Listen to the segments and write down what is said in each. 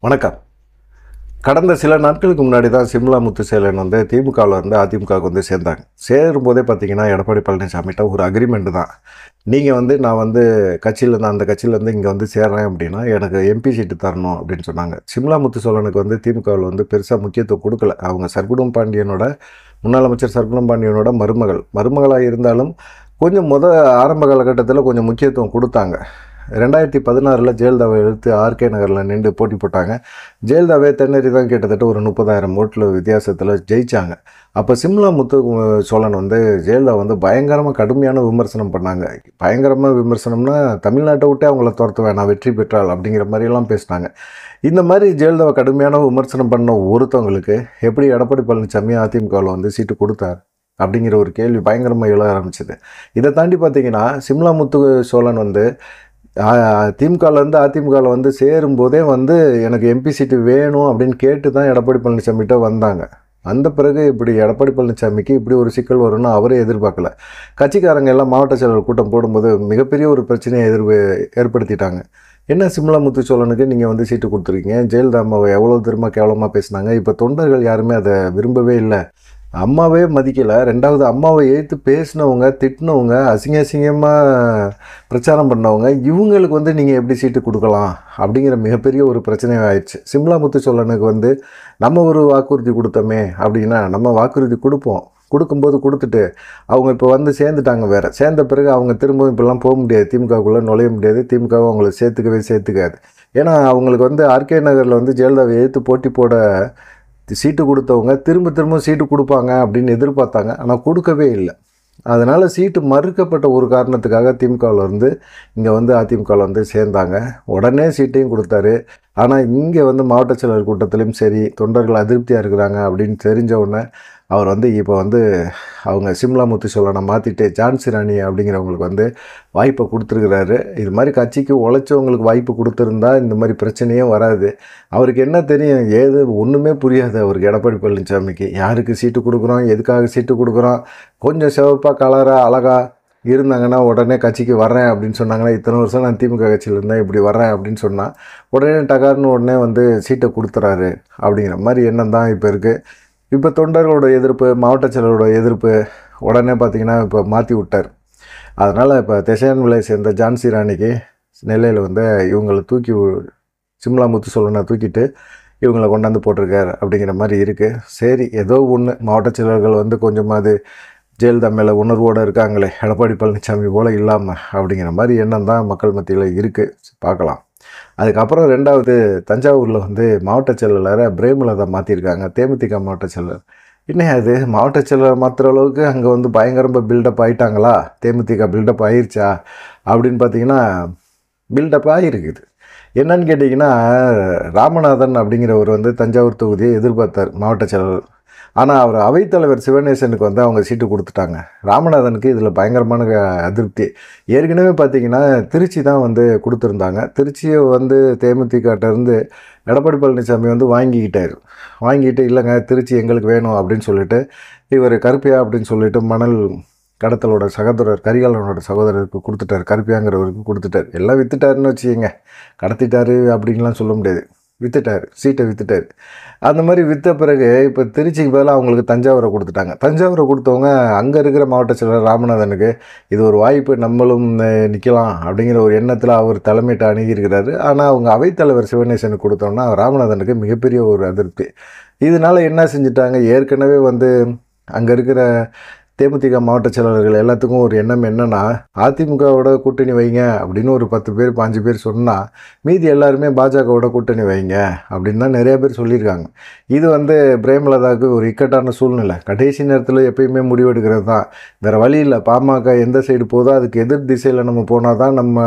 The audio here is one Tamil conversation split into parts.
வணக்கம் கடந்த சில நாட்களுக்கு முன்னாடி தான் சிம்லா முத்துசேலன் வந்து திமுகவில் இருந்து அதிமுகவுக்கு வந்து சேர்ந்தாங்க சேரும்போதே பார்த்தீங்கன்னா எடப்பாடி பழனிசாமிகிட்ட ஒரு அக்ரிமெண்ட் தான் நீங்கள் வந்து நான் வந்து கட்சியிலேருந்து அந்த கட்சியிலேருந்து இங்கே வந்து சேர்றேன் அப்படின்னா எனக்கு எம்பி சீட்டு தரணும் அப்படின்னு சொன்னாங்க சிம்லா முத்துசோலனுக்கு வந்து திமுகவில் வந்து பெருசாக முக்கியத்துவம் கொடுக்கல அவங்க சர்க்குடம் பாண்டியனோட முன்னாள் அமைச்சர் சர்க்குடம் பாண்டியனோட மருமகள் மருமகளாக இருந்தாலும் கொஞ்சம் முத ஆரம்ப காலகட்டத்தில் கொஞ்சம் முக்கியத்துவம் கொடுத்தாங்க ரெண்டாயிரத்தி பதினாறில் ஜெயலலிதாவை எடுத்து ஆர்கே நகரில் நின்று போட்டி போட்டாங்க ஜெயலலிதாவே தென்னறி தான் கிட்டத்தட்ட ஒரு முப்பதாயிரம் ஓட்டில் வித்தியாசத்தில் ஜெயிச்சாங்க அப்போ சிம்லா முத்து அஹ், சோழன் வந்து ஜெயலலிதா வந்து பயங்கரமாக கடுமையான விமர்சனம் பண்ணாங்க பயங்கரமாக விமர்சனம்னா தமிழ்நாட்டை விட்டே அவங்கள துரத்த வேணாம் வெற்றி பெற்றால் அப்படிங்கிற மாதிரியெல்லாம் பேசினாங்க இந்த மாதிரி ஜெயலலிதாவை கடுமையான விமர்சனம் பண்ண ஒருத்தவங்களுக்கு எப்படி எடப்பாடி பழனிசாமி அதிமுகவில் வந்து சீட்டு கொடுத்தார் அப்படிங்கிற ஒரு கேள்வி பயங்கரமாக எழ ஆரம்பிச்சது இதை தாண்டி பார்த்தீங்கன்னா சிம்லா முத்து சோழன் வந்து திமுகலேருந்து அதிமுகவில் வந்து சேரும்போதே வந்து எனக்கு எம்பி சீட்டு வேணும் அப்படின்னு கேட்டு தான் எடப்பாடி பழனிசாமிகிட்ட வந்தாங்க அந்த பிறகு இப்படி எடப்பாடி பழனிசாமிக்கு இப்படி ஒரு சிக்கல் வரும்னு அவரே எதிர்பார்க்கல கட்சிக்காரங்க எல்லாம் மாவட்ட செயலர் கூட்டம் போடும்போது மிகப்பெரிய ஒரு பிரச்சனையை எதிர் ஏற்படுத்திட்டாங்க என்ன சிம்லா முத்துச்சோழனுக்கு நீங்கள் வந்து சீட்டு கொடுத்துருக்கீங்க ஜெயலலிதா அம்மாவை எவ்வளோ திரும்ப கேவலமாக பேசினாங்க இப்போ தொண்டர்கள் யாருமே அதை விரும்பவே இல்லை அம்மாவே மதிக்கலை ரெண்டாவது அம்மாவை எழுத்து பேசினவங்க திட்டினவங்க அசிங்க அசிங்கமாக பிரச்சாரம் பண்ணவங்க இவங்களுக்கு வந்து நீங்கள் எப்படி சீட்டு கொடுக்கலாம் அப்படிங்கிற மிகப்பெரிய ஒரு பிரச்சனை ஆயிடுச்சு சிம்லா முத்துச்சோழனுக்கு வந்து நம்ம ஒரு வாக்குறுதி கொடுத்தோமே அப்படின்னா நம்ம வாக்குறுதி கொடுப்போம் கொடுக்கும்போது கொடுத்துட்டு அவங்க இப்போ வந்து சேர்ந்துட்டாங்க வேறு சேர்ந்த பிறகு அவங்க திரும்பவும் இப்படிலாம் போக முடியாது திமுகக்குள்ளே நுழைய முடியாது திமுகவும் அவங்கள சேர்த்துக்கவே சேர்த்துக்காது ஏன்னா அவங்களுக்கு வந்து ஆர்கே நகரில் வந்து ஜெயலலிதாவை எதிர்த்து போட்டி போட சீட்டு கொடுத்தவங்க திரும்ப திரும்ப சீட்டு கொடுப்பாங்க அப்படின்னு எதிர்பார்த்தாங்க ஆனால் கொடுக்கவே இல்லை அதனால் சீட்டு மறுக்கப்பட்ட ஒரு காரணத்துக்காக திமுகவில் இருந்து இங்கே வந்து அதிமுகவில் வந்து சேர்ந்தாங்க உடனே சீட்டையும் கொடுத்தாரு ஆனால் இங்கே வந்து மாவட்ட செயலர் கூட்டத்திலையும் சரி தொண்டர்கள் அதிருப்தியாக இருக்கிறாங்க அப்படின்னு தெரிஞ்ச உடனே அவர் வந்து இப்போ வந்து அவங்க சிம்லா முத்து சொல்லனை மாற்றிட்டு ஜான்சி ராணி அப்படிங்கிறவங்களுக்கு வந்து வாய்ப்பை கொடுத்துருக்குறாரு இது மாதிரி கட்சிக்கு உழைச்சவங்களுக்கு வாய்ப்பு கொடுத்துருந்தா இந்த மாதிரி பிரச்சனையே வராது அவருக்கு என்ன தெரியும் ஏது ஒன்றுமே புரியாது அவருக்கு எடப்பாடி பழனிசாமிக்கு யாருக்கு சீட்டு கொடுக்குறோம் எதுக்காக சீட்டு கொடுக்குறோம் கொஞ்சம் சிவப்பாக கலராக அழகா இருந்தாங்கன்னா உடனே கட்சிக்கு வரேன் அப்படின்னு சொன்னாங்கன்னா இத்தனை வருஷம் நான் திமுக கட்சியில் இருந்தேன் இப்படி வரேன் அப்படின்னு சொன்னால் உடனே டகார்னு உடனே வந்து சீட்டை கொடுத்துறாரு அப்படிங்கிற மாதிரி எண்ணம் தான் இப்போ இருக்குது இப்போ தொண்டர்களோட எதிர்ப்பு மாவட்ட செயலரோட எதிர்ப்பு உடனே பார்த்திங்கன்னா இப்போ மாற்றி விட்டார் அதனால் இப்போ திசையன் விலை சேர்ந்த ஜான்சி ராணிக்கு நெல்லையில் வந்து இவங்களை தூக்கி வி- சிம்லா முத்து சொல்லனை தூக்கிட்டு இவங்களை கொண்டாந்து போட்டிருக்கார் அப்படிங்கிற மாதிரி இருக்குது சரி ஏதோ ஒன்று மாவட்ட செயலர்கள் வந்து கொஞ்சமாவது ஜெயலலிதா மேலே உணர்வோடு இருக்காங்களே எடப்பாடி பழனிசாமி போல் இல்லாமல் அப்படிங்கிற மாதிரி எண்ணம் தான் மக்கள் மத்தியில் இருக்குது பார்க்கலாம் அதுக்கப்புறம் ரெண்டாவது தஞ்சாவூரில் வந்து மாவட்ட செயலாளரை பிரேமலதா மாற்றிருக்காங்க தேமுதிக மாவட்ட செயலர் என்ன அது மாவட்ட செயலர் மாற்றுற அளவுக்கு அங்கே வந்து பயங்கரமாக பில்டப் ஆயிட்டாங்களா தேமுதிக பில்டப் ஆயிருச்சா அப்படின்னு பார்த்தீங்கன்னா பில்டப் ஆகிருக்குது என்னன்னு கேட்டிங்கன்னா ராமநாதன் அப்படிங்கிறவர் வந்து தஞ்சாவூர் தொகுதியை எதிர்பார்த்தார் மாவட்ட செயலர் ஆனால் அவர் அவைத்தலைவர் சிவநேசனுக்கு வந்து அவங்க சீட்டு கொடுத்துட்டாங்க ராமநாதனுக்கு இதில் பயங்கரமான க- அதிருப்தி ஏற்கனவே பார்த்தீங்கன்னா திருச்சி தான் வந்து கொடுத்துருந்தாங்க திருச்சியை வந்து தேமுதிகட்ட இருந்து எடப்பாடி பழனிசாமி வந்து வாங்கிக்கிட்டார் வாங்கிட்டு இல்லைங்க திருச்சி எங்களுக்கு வேணும் அப்படின்னு சொல்லிட்டு இவர் கருப்பியா அப்படின்னு சொல்லிட்டு மணல் கடத்தலோட சகோதரர் கரிகாலனோட சகோதரருக்கு கொடுத்துட்டார் கருப்பியாங்கிறவருக்கு கொடுத்துட்டார் எல்லாம் வித்துட்டாருன்னு வச்சுக்கோங்க கடத்திட்டாரு அப்படின்லாம் சொல்ல முடியாது வித்துட்டார் சீட்டை வித்துட்டார் அந்த மாதிரி விற்ற பிறகு இப்போ திருச்சிக்கு பதிலாக அவங்களுக்கு தஞ்சாவூரை கொடுத்துட்டாங்க தஞ்சாவூரை கொடுத்தவங்க அங்கே இருக்கிற மாவட்ட செயலர் ராமநாதனுக்கு இது ஒரு வாய்ப்பு நம்மளும் நிற்கலாம் அப்படிங்கிற ஒரு எண்ணத்தில் அவர் தலைமையிட்ட அணுகியிருக்கிறாரு ஆனால் அவங்க அவைத்தலைவர் சிவநேசனுக்கு கொடுத்தோன்னா ராமநாதனுக்கு மிகப்பெரிய ஒரு அதிருப்தி இதனால என்ன செஞ்சிட்டாங்க ஏற்கனவே வந்து அங்கே இருக்கிற தேமுதிக மாவட்ட செயலாளர்கள் எல்லாத்துக்கும் ஒரு எண்ணம் என்னன்னா அதிமுகவோட கூட்டணி வைங்க அப்படின்னு ஒரு பத்து பேர் பாஞ்சு பேர் சொன்னால் மீதி எல்லாருமே பாஜகவோட கூட்டணி வைங்க அப்படின்னு தான் நிறைய பேர் சொல்லியிருக்காங்க இது வந்து பிரேமலதாவுக்கு ஒரு இக்கட்டான சூழ்நிலை கடைசி நேரத்தில் எப்பயுமே முடிவெடுக்கிறது தான் வேறு வழி இல்லை பாமக எந்த சைடு போதோ அதுக்கு எதிர் திசையில் நம்ம போனால் தான் நம்ம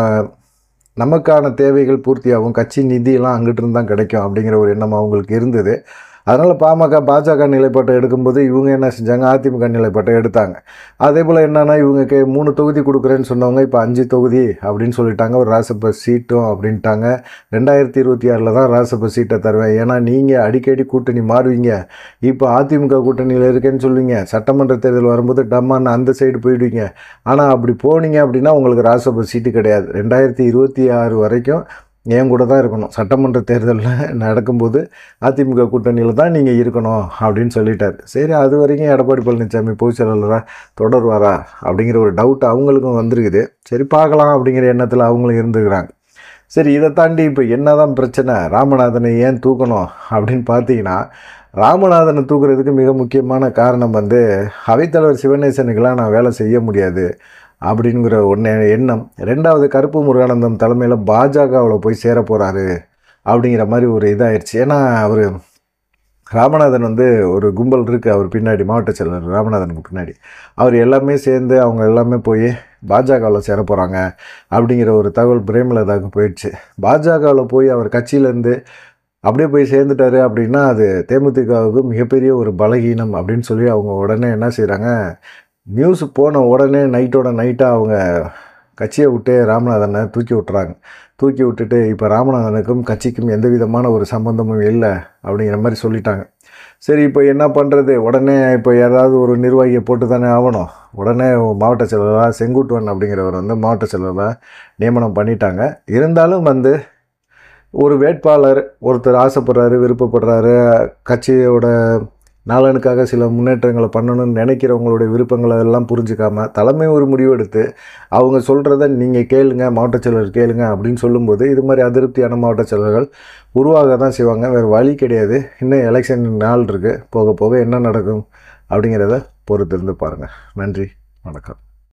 நமக்கான தேவைகள் பூர்த்தியாகும் கட்சி நிதியெல்லாம் அங்கிட்டு இருந்து தான் கிடைக்கும் அப்படிங்கிற ஒரு எண்ணம் அவங்களுக்கு இருந்தது அதனால் பாமக பாஜக நிலைப்பாட்டை எடுக்கும்போது இவங்க என்ன செஞ்சாங்க அதிமுக நிலைப்பாட்டை எடுத்தாங்க அதே போல் என்னன்னா இவங்க கே மூணு தொகுதி கொடுக்குறேன்னு சொன்னவங்க இப்போ அஞ்சு தொகுதி அப்படின்னு சொல்லிட்டாங்க ஒரு ராசப்ப சீட்டும் அப்படின்ட்டாங்க ரெண்டாயிரத்தி இருபத்தி ஆறில் தான் ராசப்ப சீட்டை தருவேன் ஏன்னா நீங்கள் அடிக்கடி கூட்டணி மாறுவீங்க இப்போ அதிமுக கூட்டணியில் இருக்கேன்னு சொல்லுவீங்க சட்டமன்ற தேர்தல் வரும்போது டம்மான்னு அந்த சைடு போயிடுவீங்க ஆனால் அப்படி போனீங்க அப்படின்னா உங்களுக்கு ராசப்ப சீட்டு கிடையாது ரெண்டாயிரத்தி இருபத்தி ஆறு வரைக்கும் என் கூட தான் இருக்கணும் சட்டமன்ற தேர்தலில் நடக்கும்போது அதிமுக கூட்டணியில் தான் நீங்கள் இருக்கணும் அப்படின்னு சொல்லிட்டார் சரி அது வரைக்கும் எடப்பாடி பழனிசாமி பொதுச் செயலாளராக தொடருவாரா அப்படிங்கிற ஒரு டவுட் அவங்களுக்கும் வந்திருக்குது சரி பார்க்கலாம் அப்படிங்கிற எண்ணத்தில் அவங்களும் இருந்துக்கிறாங்க சரி இதை தாண்டி இப்போ என்னதான் பிரச்சனை ராமநாதனை ஏன் தூக்கணும் அப்படின்னு பார்த்தீங்கன்னா ராமநாதனை தூக்குறதுக்கு மிக முக்கியமான காரணம் வந்து அவைத்தலைவர் சிவநேசனுக்கெல்லாம் நான் வேலை செய்ய முடியாது அப்படிங்கிற ஒன்று எண்ணம் ரெண்டாவது கருப்பு முருகானந்தம் தலைமையில் பாஜகவில் போய் சேர போகிறாரு அப்படிங்கிற மாதிரி ஒரு இதாகிடுச்சு ஏன்னா அவர் ராமநாதன் வந்து ஒரு கும்பல் இருக்குது அவர் பின்னாடி மாவட்ட செயலர் ராமநாதனுக்கு பின்னாடி அவர் எல்லாமே சேர்ந்து அவங்க எல்லாமே போய் பாஜகவில் சேர போகிறாங்க அப்படிங்கிற ஒரு தகவல் பிரேமலதாவுக்கு போயிடுச்சு பாஜகவில் போய் அவர் கட்சியிலேருந்து அப்படியே போய் சேர்ந்துட்டாரு அப்படின்னா அது தேமுதிகவுக்கு மிகப்பெரிய ஒரு பலகீனம் அப்படின்னு சொல்லி அவங்க உடனே என்ன செய்கிறாங்க நியூஸ் போன உடனே நைட்டோட நைட்டாக அவங்க கட்சியை விட்டு ராமநாதனை தூக்கி விட்டுறாங்க தூக்கி விட்டுட்டு இப்போ ராமநாதனுக்கும் கட்சிக்கும் எந்த விதமான ஒரு சம்பந்தமும் இல்லை அப்படிங்கிற மாதிரி சொல்லிட்டாங்க சரி இப்போ என்ன பண்ணுறது உடனே இப்போ ஏதாவது ஒரு நிர்வாகியை போட்டு தானே ஆகணும் உடனே மாவட்ட செயலராக செங்குட்டுவன் அப்படிங்கிறவர் வந்து மாவட்ட செயலராக நியமனம் பண்ணிட்டாங்க இருந்தாலும் வந்து ஒரு வேட்பாளர் ஒருத்தர் ஆசைப்படுறாரு விருப்பப்படுறாரு கட்சியோட நலனுக்காக சில முன்னேற்றங்களை பண்ணணும்னு நினைக்கிறவங்களுடைய விருப்பங்களை எல்லாம் புரிஞ்சுக்காம தலைமை ஒரு முடிவெடுத்து அவங்க சொல்கிறத நீங்கள் கேளுங்க மாவட்ட செயலர் கேளுங்க அப்படின்னு சொல்லும்போது இது மாதிரி அதிருப்தியான மாவட்ட செயலர்கள் உருவாக தான் செய்வாங்க வேறு வழி கிடையாது இன்னும் எலெக்ஷன் நாள் இருக்குது போக போக என்ன நடக்கும் அப்படிங்கிறத பொறுத்திருந்து பாருங்கள் நன்றி வணக்கம்